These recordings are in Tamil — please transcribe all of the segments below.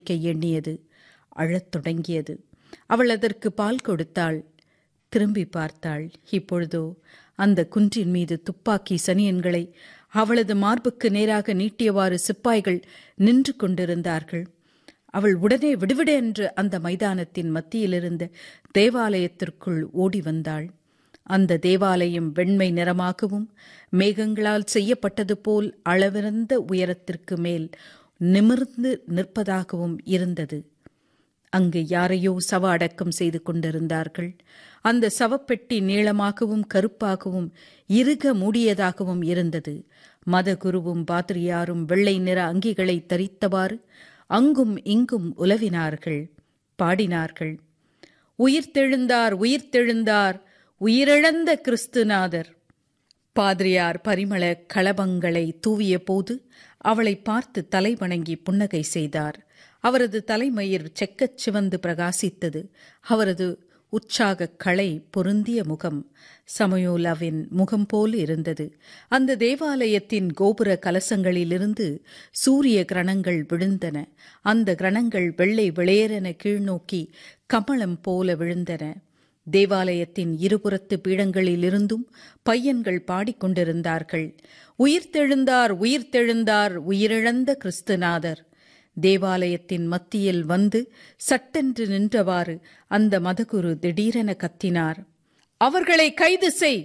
எண்ணியது அழத் தொடங்கியது அவள் அதற்கு பால் கொடுத்தாள் திரும்பி பார்த்தாள் இப்பொழுதோ அந்த குன்றின் மீது துப்பாக்கி சனியன்களை அவளது மார்புக்கு நேராக நீட்டியவாறு சிப்பாய்கள் நின்று கொண்டிருந்தார்கள் அவள் உடனே விடுவிடு என்று அந்த மைதானத்தின் மத்தியிலிருந்த தேவாலயத்திற்குள் ஓடி வந்தாள் அந்த தேவாலயம் வெண்மை நிறமாகவும் மேகங்களால் செய்யப்பட்டது போல் அளவிறந்த உயரத்திற்கு மேல் நிமிர்ந்து நிற்பதாகவும் இருந்தது அங்கு யாரையோ சவ அடக்கம் செய்து கொண்டிருந்தார்கள் அந்த சவப்பெட்டி நீளமாகவும் கருப்பாகவும் இறுக மூடியதாகவும் இருந்தது மதகுருவும் பாதிரியாரும் வெள்ளை நிற அங்கிகளை தரித்தவாறு அங்கும் இங்கும் உலவினார்கள் பாடினார்கள் உயிர்த்தெழுந்தார் உயிர்த்தெழுந்தார் உயிரிழந்த கிறிஸ்துநாதர் பாதிரியார் பரிமள களபங்களை தூவிய போது அவளை பார்த்து தலை வணங்கி புன்னகை செய்தார் அவரது தலைமயிர் செக்கச் சிவந்து பிரகாசித்தது அவரது உற்சாக களை பொருந்திய முகம் சமயோலாவின் முகம் போல் இருந்தது அந்த தேவாலயத்தின் கோபுர கலசங்களிலிருந்து சூரிய கிரணங்கள் விழுந்தன அந்த கிரணங்கள் வெள்ளை வெளியேறென கீழ்நோக்கி கமலம் போல விழுந்தன தேவாலயத்தின் இருபுறத்து பீடங்களிலிருந்தும் பையன்கள் பாடிக்கொண்டிருந்தார்கள் உயிர்த்தெழுந்தார் உயிர்த்தெழுந்தார் உயிரிழந்த கிறிஸ்துநாதர் தேவாலயத்தின் மத்தியில் வந்து சட்டென்று நின்றவாறு அந்த மதகுரு திடீரென கத்தினார் அவர்களை கைது செய்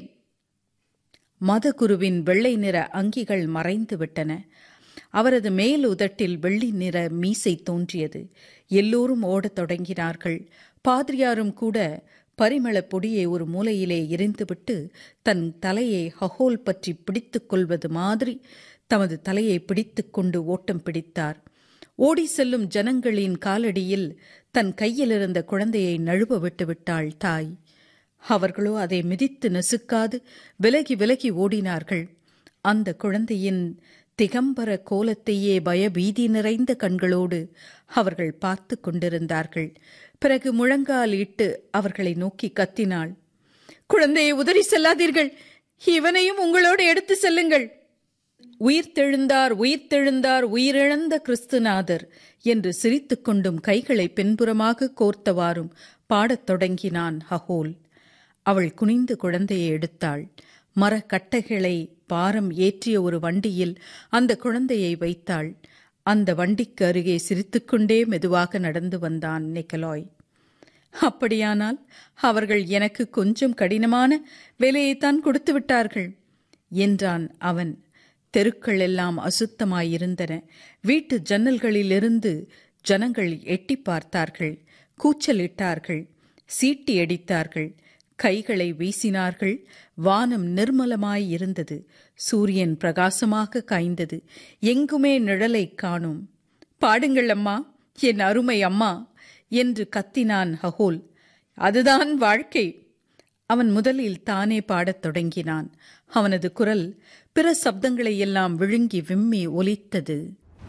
மதகுருவின் வெள்ளை நிற அங்கிகள் மறைந்து விட்டன அவரது மேல் உதட்டில் வெள்ளி நிற மீசை தோன்றியது எல்லோரும் ஓடத் தொடங்கினார்கள் பாதிரியாரும் கூட பரிமள பொடியை ஒரு மூலையிலே எரிந்துவிட்டு தன் தலையை ஹஹோல் பற்றி பிடித்துக் கொள்வது மாதிரி தமது தலையை பிடித்துக்கொண்டு ஓட்டம் பிடித்தார் ஓடி செல்லும் ஜனங்களின் காலடியில் தன் கையில் இருந்த குழந்தையை நழுவ விட்டுவிட்டாள் தாய் அவர்களோ அதை மிதித்து நசுக்காது விலகி விலகி ஓடினார்கள் அந்த குழந்தையின் திகம்பர கோலத்தையே பயபீதி நிறைந்த கண்களோடு அவர்கள் பார்த்து கொண்டிருந்தார்கள் பிறகு முழங்கால் இட்டு அவர்களை நோக்கி கத்தினாள் குழந்தையை உதறி செல்லாதீர்கள் இவனையும் உங்களோடு எடுத்து செல்லுங்கள் உயிர்த்தெழுந்தார் உயிர்த்தெழுந்தார் உயிரிழந்த கிறிஸ்துநாதர் என்று சிரித்துக்கொண்டும் கைகளை பின்புறமாக கோர்த்தவாறும் பாடத் தொடங்கினான் ஹஹோல் அவள் குனிந்து குழந்தையை எடுத்தாள் மரக்கட்டைகளை பாரம் ஏற்றிய ஒரு வண்டியில் அந்த குழந்தையை வைத்தாள் அந்த வண்டிக்கு அருகே சிரித்துக்கொண்டே மெதுவாக நடந்து வந்தான் நிக்கலாய் அப்படியானால் அவர்கள் எனக்கு கொஞ்சம் கடினமான வேலையைத்தான் கொடுத்து விட்டார்கள் என்றான் அவன் தெருக்கள் எல்லாம் அசுத்தமாயிருந்தன வீட்டு ஜன்னல்களிலிருந்து ஜனங்கள் எட்டி பார்த்தார்கள் கூச்சலிட்டார்கள் சீட்டி அடித்தார்கள் கைகளை வீசினார்கள் வானம் நிர்மலமாயிருந்தது சூரியன் பிரகாசமாக காய்ந்தது எங்குமே நிழலை காணும் பாடுங்கள் அம்மா என் அருமை அம்மா என்று கத்தினான் ஹகோல் அதுதான் வாழ்க்கை அவன் முதலில் தானே பாடத் தொடங்கினான் அவனது குரல் பிற சப்தங்களை எல்லாம் விழுங்கி விம்மி ஒலித்தது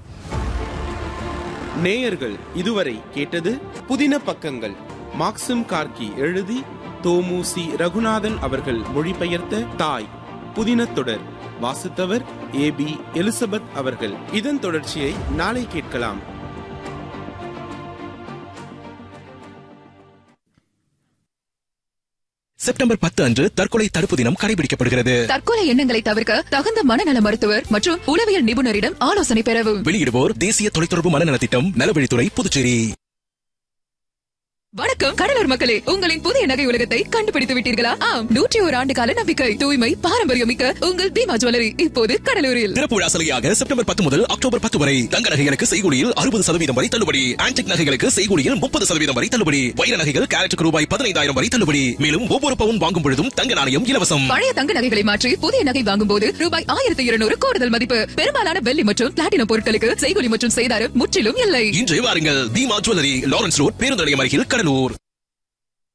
நேயர்கள் இதுவரை கேட்டது புதின பக்கங்கள் மாக்சிம் கார்கி எழுதி தோமுசி ரகுநாதன் அவர்கள் மொழிபெயர்த்த தாய் புதின தொடர் வாசித்தவர் ஏ பி எலிசபெத் அவர்கள் இதன் தொடர்ச்சியை நாளை கேட்கலாம் செப்டம்பர் பத்து அன்று தற்கொலை தடுப்பு தினம் கடைபிடிக்கப்படுகிறது தற்கொலை எண்ணங்களை தவிர்க்க தகுந்த மனநல மருத்துவர் மற்றும் உளவியல் நிபுணரிடம் ஆலோசனை பெறவும் வெளியிடுவோர் தேசிய தொலைத்தொடர்பு மனநல திட்டம் நலவழித்துறை புதுச்சேரி வணக்கம் கடலூர் மக்களே உங்களின் புதிய நகை உலகத்தை கண்டுபிடித்து விட்டீர்களா ஆம் நூற்றி ஒரு ஆண்டு கால நம்பிக்கை தூய்மை பாரம்பரியம் மிக்க உங்கள் பீமா ஜுவல்லரி இப்போது கடலூரில் திறப்பு விழா சலுகையாக செப்டம்பர் பத்து முதல் அக்டோபர் பத்து வரை தங்க நகைகளுக்கு செய்கூலியில் அறுபது சதவீதம் வரை தள்ளுபடி ஆன்டிக் நகைகளுக்கு செய்கூலியில் முப்பது சதவீதம் வரை தள்ளுபடி வைர நகைகள் கேரட்டுக்கு ரூபாய் பதினைந்தாயிரம் வரை தள்ளுபடி மேலும் ஒவ்வொரு பவுன் வாங்கும் பொழுதும் தங்க நாணயம் இலவசம் பழைய தங்க நகைகளை மாற்றி புதிய நகை வாங்கும் போது ரூபாய் ஆயிரத்தி இருநூறு கூடுதல் மதிப்பு பெரும்பாலான வெள்ளி மற்றும் பிளாட்டினம் பொருட்களுக்கு செய்கூலி மற்றும் செய்தாரம் முற்றிலும் இல்லை இன்று வாருங்கள் தீமா ஜுவல்லரி லாரன்ஸ் ரோட் பேருந்து நிலையம் அருகில் கடலூர்